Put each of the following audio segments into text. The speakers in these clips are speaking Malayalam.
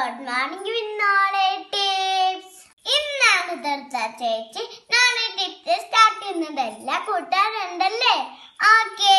good morning with knowledge tips ഇന്നാണ് തീർച്ച ചേച്ചി നോളജ് ടിപ്സ് സ്റ്റാർട്ട് ചെയ്യുന്നത് എല്ലാ കൂട്ടുകാരുണ്ടല്ലേ ഓക്കേ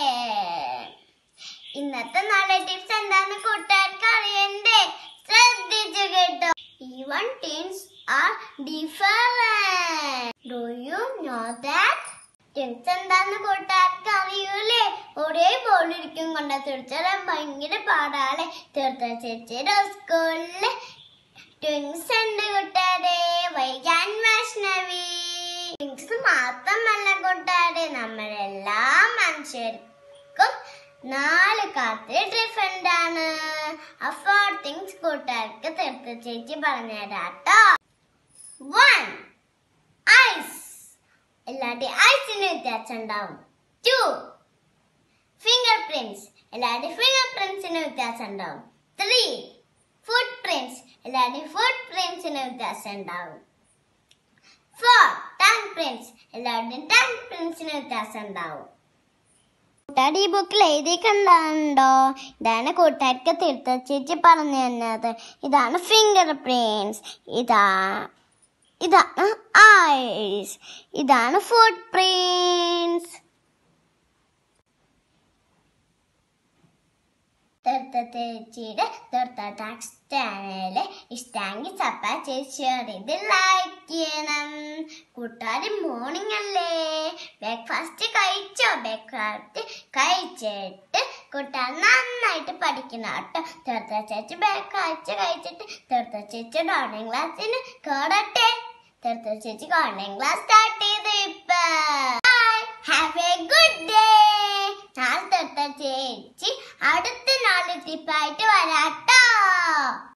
ഇന്നത്തെ നോളജ് ടിപ്സ് എന്താന്ന് കൂട്ടുകാർക്ക് അറിയണ്ടേ ശ്രദ്ധിച്ചു കേട്ടോ even teens are different do you know that teens എന്താന്ന് കൂട്ടുകാർക്ക് അറിയൂലേ ഒരേ പോലിരിക്കും കൊണ്ട് തീർച്ചയായും ഭയങ്കര പാടാളെ തീർത്ത ചേച്ചിയുടെ സ്കൂളില് ട്വിൻസ് ഉണ്ട് കൂട്ടുകാരെ വൈകാൻ വൈഷ്ണവി ട്വിൻസ് മാത്രമല്ല കൂട്ടുകാരെ നമ്മളെല്ലാ മനുഷ്യർക്കും നാല് കാത്ത് ഡിഫറെന്റ് ആണ് ആ ഫോർ തിങ്സ് കൂട്ടുകാർക്ക് തീർത്ത ചേച്ചി പറഞ്ഞുതരാട്ടോ വൺ ഐസ് എല്ലാവരുടെയും ഐസിന് വ്യത്യാസം ഉണ്ടാവും ടു ഫിംഗർ പ്രിന്റ്സ് എല്ലാവരുടെയും ഫിംഗർ പ്രിന്റ്സിന് വ്യത്യാസം ഉണ്ടാവും ത്രീ ഫുട് പ്രിന്റ്സ് എല്ലാവരുടെയും ഫുട് പ്രിന്റ്സിന് വ്യത്യാസം ഉണ്ടാവും ഫോർ ടങ് പ്രിന്റ്സ് എല്ലാവരുടെയും ടങ് പ്രിന്റ്സിന് വ്യത്യാസം ഉണ്ടാവും കൂട്ടുകാർ ഈ ബുക്കിൽ എഴുതി കണ്ടുണ്ടോ ഇതാണ് കൂട്ടുകാർക്ക് തീർത്ഥ ചേച്ചി പറഞ്ഞു തന്നത് ഇതാണ് ഫിംഗർ പ്രിന്റ്സ് ഇതാ ഇതാണ് ഐസ് ഇതാണ് ഫുട് പ്രിന്റ്സ് തീർത്ത ചേച്ചിയുടെ തീർത്ത ടാക്സ് ചാനല് ഇഷ്ടമെങ്കിൽ സപ്പ ചേച്ചിയോട് ഇത് ലൈക്ക് ചെയ്യണം കൂട്ടുകാരി മോർണിംഗ് അല്ലേ ബ്രേക്ക്ഫാസ്റ്റ് കഴിച്ചോ ബ്രേക്ക്ഫാസ്റ്റ് കഴിച്ചിട്ട് കൂട്ടുകാർ നന്നായിട്ട് പഠിക്കണം കേട്ടോ തീർത്ത ചേച്ചി ബ്രേക്ക്ഫാസ്റ്റ് കഴിച്ചിട്ട് തീർത്ത ചേച്ചിയുടെ ഓൺലൈൻ ക്ലാസ്സിന് കേടട്ടെ തീർത്ത ചേച്ചി ഓൺലൈൻ ക്ലാസ് സ്റ്റാർട്ട് ചെയ്ത് ഇപ്പൊ ഹാവ് എ ഗുഡ് ഡേ നാളെ തീർത്ത ചേച്ചി അടുത്ത നാളെ ടിപ്പായിട്ട് വരാട്ടോ